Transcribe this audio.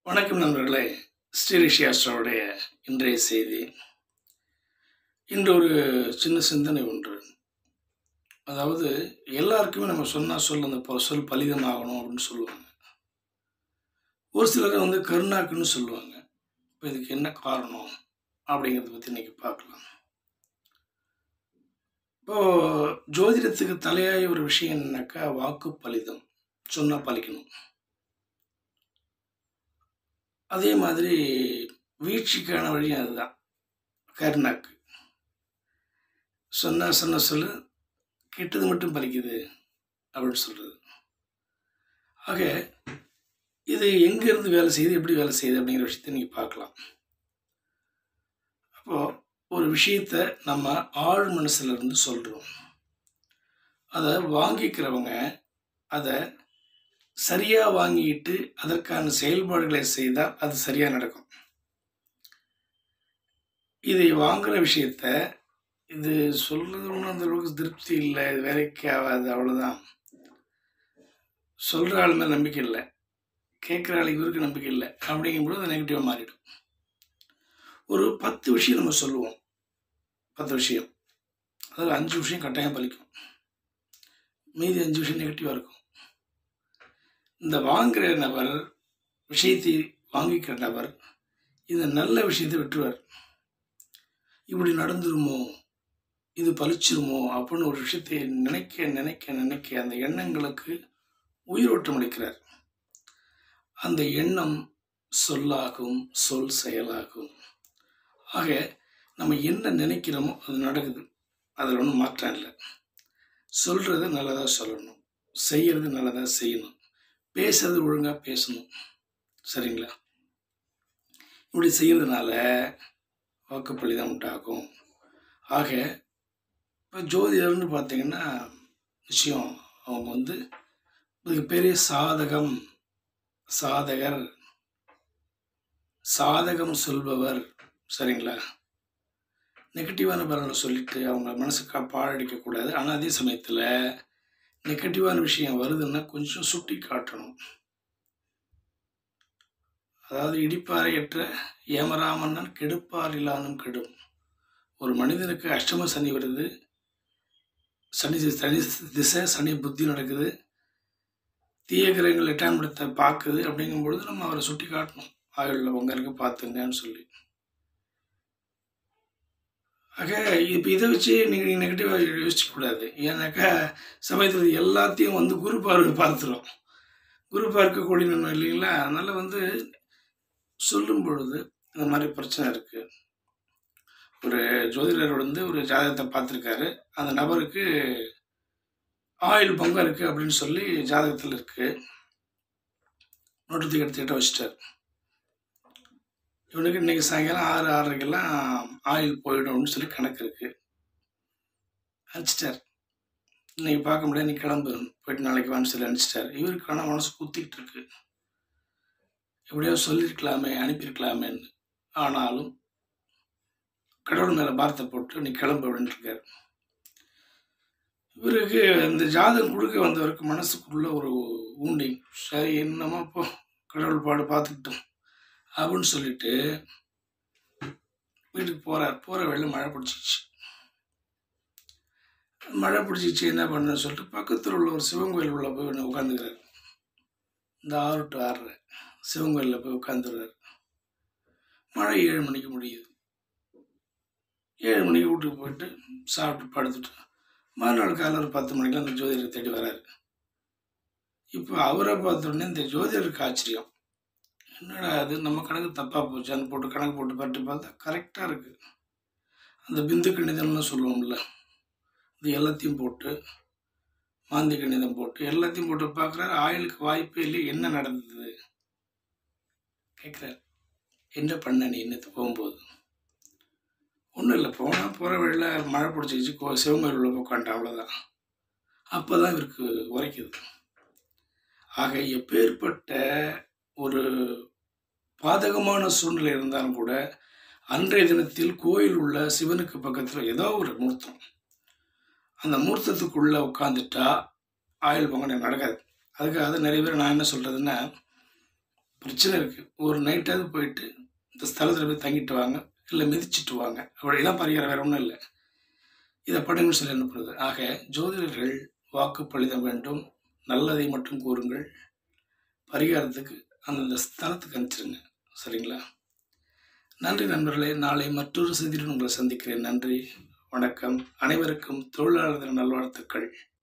வணக்கம் நண்பர்களே ஸ்ரீரிஷியாஸ்ட்ராவுடைய இன்றைய செய்தி இன்று ஒரு சின்ன சிந்தனை ஒன்று அதாவது எல்லாருக்குமே நம்ம சொன்னால் சொல் அந்த பொ- சொல் பலிதமாகணும் அப்படின்னு சொல்லுவாங்க ஒரு சிலர் வந்து கருணாக்குன்னு சொல்லுவாங்க இப்போ இதுக்கு என்ன காரணம் அப்படிங்கிறத பற்றி இன்னைக்கு பார்க்கலாம் இப்போ ஜோதிடத்துக்கு தலையாய ஒரு விஷயம் என்னன்னாக்கா வாக்கு பலிதம் சொன்னா பலிக்கணும் அதே மாதிரி வீழ்ச்சிக்கான வழியும் அதுதான் கருணாக்கு சொன்னா சொன்ன சொல்லு கெட்டது மட்டும் பலிக்குது அப்படின்னு சொல்றது ஆக இது எங்கேருந்து வேலை செய்யுது எப்படி வேலை செய்யுது அப்படிங்கிற விஷயத்தை நீங்கள் பார்க்கலாம் அப்போ ஒரு விஷயத்த நம்ம ஆழ் மனசுல இருந்து சொல்கிறோம் அதை வாங்கிக்கிறவங்க அதை சரியாக வாங்கிட்டு அதற்கான செயல்பாடுகளை செய்தால் அது சரியாக நடக்கும் இதை வாங்குற விஷயத்த இது சொல்றது ஒன்றும் அந்த அளவுக்கு திருப்தி இல்லை இது வேலைக்கு ஆகாது அவ்வளோதான் சொல்கிற ஆள் மேலே நம்பிக்கை இல்லை கேட்குற ஆள் இவருக்கு நம்பிக்கை இல்லை அப்படிங்கும்போது அது நெகட்டிவாக மாறிடும் ஒரு பத்து விஷயம் நம்ம சொல்லுவோம் பத்து விஷயம் அதில் அஞ்சு விஷயம் கட்டாயம் பலிக்கும் மீதி அஞ்சு விஷயம் நெகட்டிவாக இருக்கும் இந்த வாங்குற நபர் விஷயத்தை வாங்கிக்கிற நபர் இந்த நல்ல விஷயத்தை விட்டுருவார் இப்படி நடந்துருமோ இது பலிச்சிருமோ அப்படின்னு ஒரு விஷயத்தை நினைக்க நினைக்க நினைக்க அந்த எண்ணங்களுக்கு உயிரோட்டம் அளிக்கிறார் அந்த எண்ணம் சொல்லாகும் சொல் செயலாகும் ஆக நம்ம என்ன நினைக்கிறோமோ அது நடக்குது அதில் ஒன்றும் மாற்றம் இல்லை சொல்கிறது நல்லதாக சொல்லணும் செய்கிறது நல்லதாக செய்யணும் பேசுறது ஒழுங்காக பேசணும் சரிங்களா இப்படி செய்கிறதுனால வாக்குப்பள்ளி தான் உண்டாகும் ஆக இப்போ ஜோதிடர்னு பார்த்தீங்கன்னா விஷயம் அவங்க வந்து இதுக்கு பெரிய சாதகம் சாதகர் சாதகம் சொல்பவர் சரிங்களா நெகட்டிவான பலனை சொல்லிட்டு அவங்க மனசுக்கா பாழடிக்கக்கூடாது ஆனால் அதே சமயத்தில் நெகட்டிவான விஷயம் வருதுன்னா கொஞ்சம் சுட்டி காட்டணும் அதாவது இடிப்பாறையற்ற ஏமராமன்னன் கெடுப்பார் இல்லானும் கெடும் ஒரு மனிதனுக்கு அஷ்டம சனி வருது சனி சனி திசை சனி புத்தி நடக்குது தீய கிரகங்கள் எட்டாம் இடத்தை பார்க்குது அப்படிங்கும்பொழுது நம்ம அவரை சுட்டி காட்டணும் ஆயுளில் உங்க இருக்கு பார்த்துங்கன்னு சொல்லி ஆக இப்போ இதை வச்சு நீங்கள் நெகட்டிவாக யோசிக்க கூடாது ஏன்னாக்கா சமயத்தில் எல்லாத்தையும் வந்து குரு பார்வை பார்த்துரும் குரு பார்க்கக்கூடிய நன்மை இல்லைங்களா அதனால் வந்து சொல்லும் பொழுது இந்த மாதிரி பிரச்சனை இருக்குது ஒரு ஜோதிடர் வந்து ஒரு ஜாதகத்தை பார்த்துருக்காரு அந்த நபருக்கு ஆயில் பொங்க இருக்குது அப்படின்னு சொல்லி ஜாதகத்தில் இருக்குது நோட்டு எடுத்துக்கிட்ட வச்சுட்டார் இவனுக்கு இன்னைக்கு சாயங்காலம் ஆறு ஆறரைக்கெல்லாம் ஆயில் போயிடும்னு சொல்லி கணக்கு இருக்கு அனுப்பிச்சிட்டார் இன்னைக்கு பார்க்க முடியாது நீ கிளம்பு போயிட்டு நாளைக்கு வான்னு சொல்லி அனுப்பிச்சிட்டார் இவருக்கு ஆனால் மனசு குத்திக்கிட்டு இருக்கு எப்படியோ சொல்லியிருக்கலாமே அனுப்பியிருக்கலாமேன்னு ஆனாலும் கடவுள் மேலே பாரத்தை போட்டு நீ கிளம்பு அப்படின்னு இருக்காரு இவருக்கு இந்த ஜாதகம் கொடுக்க வந்தவருக்கு மனசுக்குள்ள ஒரு ஊண்டி சரி என்னமோ இப்போ கடவுள் பாடு பார்த்துக்கிட்டோம் அப்படின்னு சொல்லிட்டு வீட்டுக்கு போறார் போற வேலை மழை பிடிச்சிச்சு மழை பிடிச்சிச்சு என்ன பண்ண சொல்லிட்டு பக்கத்தில் உள்ள ஒரு சிவன் கோயில் உள்ள போய் ஒன்று உட்காந்துக்கிறார் இந்த ஆறு டு ஆறரை சிவன் கோயிலில் போய் உட்காந்துருறாரு மழை ஏழு மணிக்கு முடியுது ஏழு மணிக்கு வீட்டுக்கு போயிட்டு சாப்பிட்டு படுத்துட்டு மறுநாள் காலையில் ஒரு பத்து மணிக்கு அந்த ஜோதிடரை தேடி வராரு இப்போ அவரை பார்த்த உடனே இந்த ஜோதிடருக்கு ஆச்சரியம் என்னடா அது நம்ம கணக்கு தப்பாக போச்சு அந்த போட்டு கணக்கு போட்டு பட்டு பார்த்தா கரெக்டாக இருக்குது அந்த பிந்து கணிதம்னு சொல்லுவோம்ல இது எல்லாத்தையும் போட்டு மாந்தி கணிதம் போட்டு எல்லாத்தையும் போட்டு பார்க்குறாரு ஆயுளுக்கு வாய்ப்பே இல்லை என்ன நடந்தது கேட்குறாரு என்ன பண்ண நீ இன்னத்து போகும்போது ஒன்றும் இல்லை போனால் போகிற வழியில் மழை பிடிச்சிக்கிச்சு கோ சிவங்கோயில் உள்ள உட்காந்துட்டேன் அவ்வளோதான் அப்போ தான் இவருக்கு உரைக்குது ஆக எப்பேற்பட்ட ஒரு பாதகமான சூழ்நிலை இருந்தாலும் கூட அன்றைய தினத்தில் கோயில் உள்ள சிவனுக்கு பக்கத்தில் ஏதோ ஒரு மூர்த்தம் அந்த மூர்த்தத்துக்குள்ளே உட்காந்துட்டா ஆயுள் பொங்கல் நடக்காது அதுக்காக நிறைய பேர் நான் என்ன சொல்கிறதுன்னா பிரச்சனை இருக்குது ஒரு நைட்டாவது போயிட்டு இந்த ஸ்தலத்தில் போய் தங்கிட்டு வாங்க இல்லை மிதிச்சிட்டு வாங்க அப்படிதான் பரிகாரம் வேற ஒன்றும் இல்லை இதை பண்ணுங்கன்னு சொல்லி அனுப்புறது ஆக ஜோதிடர்கள் வாக்கு பழித வேண்டும் நல்லதை மட்டும் கூறுங்கள் பரிகாரத்துக்கு அந்தந்த ஸ்தலத்துக்கு அனுப்பிச்சிருங்க சரிங்களா நன்றி நண்பர்களே நாளை மற்றொரு செய்தியுடன் உங்களை சந்திக்கிறேன் நன்றி வணக்கம் அனைவருக்கும் தொழிலாளர் தின நல்வாழ்த்துக்கள்